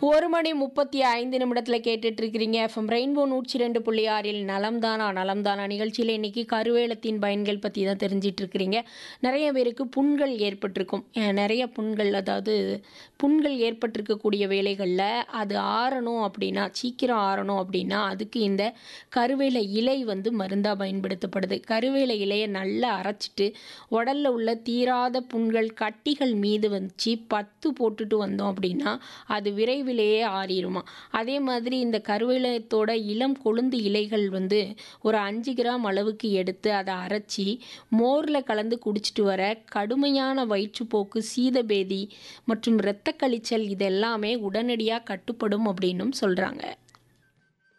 ஒரு மணி முப்பத்தி ஐந்து நிமிடத்தில் கேட்டுட்டு இருக்கிறீங்க எஃப்எம் ரெயின்போ நூற்றி ரெண்டு புள்ளி ஆறில் நலம்தானா நலம்தானா நிகழ்ச்சியில் இன்னைக்கு கருவேலத்தின் பயன்கள் பற்றி தான் தெரிஞ்சிட்டு இருக்கிறீங்க நிறைய பேருக்கு புண்கள் ஏற்பட்டிருக்கும் அஹ் நிறைய புண்கள் அதாவது புண்கள் ஏற்பட்டிருக்கக்கூடிய வேலைகளில் அது ஆறணும் அப்படின்னா சீக்கிரம் ஆறணும் அப்படின்னா அதுக்கு இந்த கருவேல இலை வந்து மருந்தாக பயன்படுத்தப்படுது கருவேல இலையை நல்லா அரைச்சிட்டு உடல்ல உள்ள தீராத புண்கள் கட்டிகள் மீது வச்சு பத்து போட்டுட்டு வந்தோம் அப்படின்னா அது விரைவிலேயே ஆறிடுமா அதே மாதிரி இந்த கருவேலத்தோட இளம் கொழுந்து இலைகள் வந்து ஒரு அஞ்சு கிராம் அளவுக்கு எடுத்து அதை அரைச்சி மோரில் கலந்து குடிச்சிட்டு வர கடுமையான வயிற்றுப்போக்கு சீதபேதி மற்றும் இரத்த கழிச்சல் இதெல்லாமே உடனடியாக கட்டுப்படும் அப்படின்னும் சொல்கிறாங்க